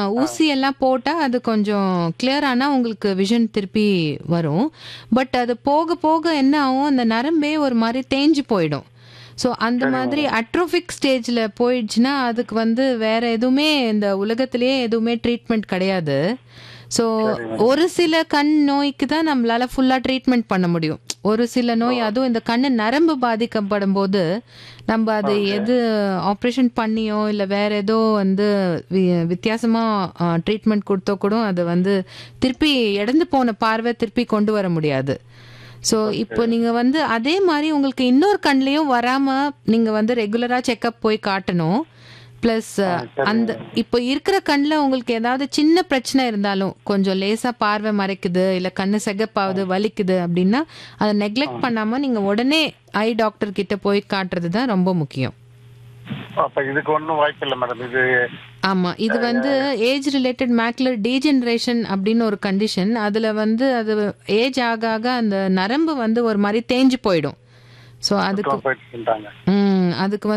ஊசி எல்லாம் போட்டா அது கொஞ்சம் கிளியர் ஆனா உங்களுக்கு விஷன் திருப்பி வரும் பட் அது போக போக என்ன ஆகும் அந்த நரம்பே ஒரு மாதிரி தேஞ்சு போயிடும் ஸோ அந்த மாதிரி அட்ரோஃபிக் ஸ்டேஜில் போயிடுச்சுன்னா அதுக்கு வந்து வேற எதுவுமே இந்த உலகத்திலேயே எதுவுமே ட்ரீட்மெண்ட் கிடையாது ஸோ ஒரு சில கண் நோய்க்கு தான் நம்மளால ஃபுல்லாக ட்ரீட்மெண்ட் பண்ண முடியும் ஒரு சில நோய் அதுவும் இந்த கண்ணு நரம்பு பாதிக்கப்படும் போது நம்ம அது எது ஆப்ரேஷன் பண்ணியோ இல்லை வேற ஏதோ வந்து வி- வித்தியாசமா ட்ரீட்மெண்ட் கொடுத்தோ கூட அது வந்து திருப்பி இழந்து போன பார்வை திருப்பி கொண்டு வர முடியாது ஸோ இப்போ நீங்க வந்து அதே மாதிரி உங்களுக்கு இன்னொரு கண்லேயும் வராம நீங்க வந்து ரெகுலரா செக்கப் போய் காட்டணும் ப்ளஸ் அந்த இப்போ இருக்கிற கண்ணில் உங்களுக்கு ஏதாவது சின்ன பிரச்சனை இருந்தாலும் கொஞ்சம் லேசா பார்வை மறைக்குது இல்லை கண்ணு செகப்பாகுது வலிக்குது அப்படின்னா அதை நெக்லெக்ட் பண்ணாம நீங்க உடனே ஐ டாக்டர் கிட்ட போய் காட்டுறது தான் ரொம்ப முக்கியம் அப்ப இதுக்கு ஒன்றும் வாய்ப்பு இல்லை மேடம் இது ஆமா இது வந்து ஏஜ் ரிலேட்டட் மேக்குலர் டீஜெனரேஷன் அப்படின்னு ஒரு கண்டிஷன் அதுல வந்து அது ஏஜ் ஆக ஆக அந்த நரம்பு வந்து ஒரு மாதிரி தேஞ்சு போயிடும் ஸோ அதுக்கு போயிட்டு இருந்தாங்க ம் அதுக்கு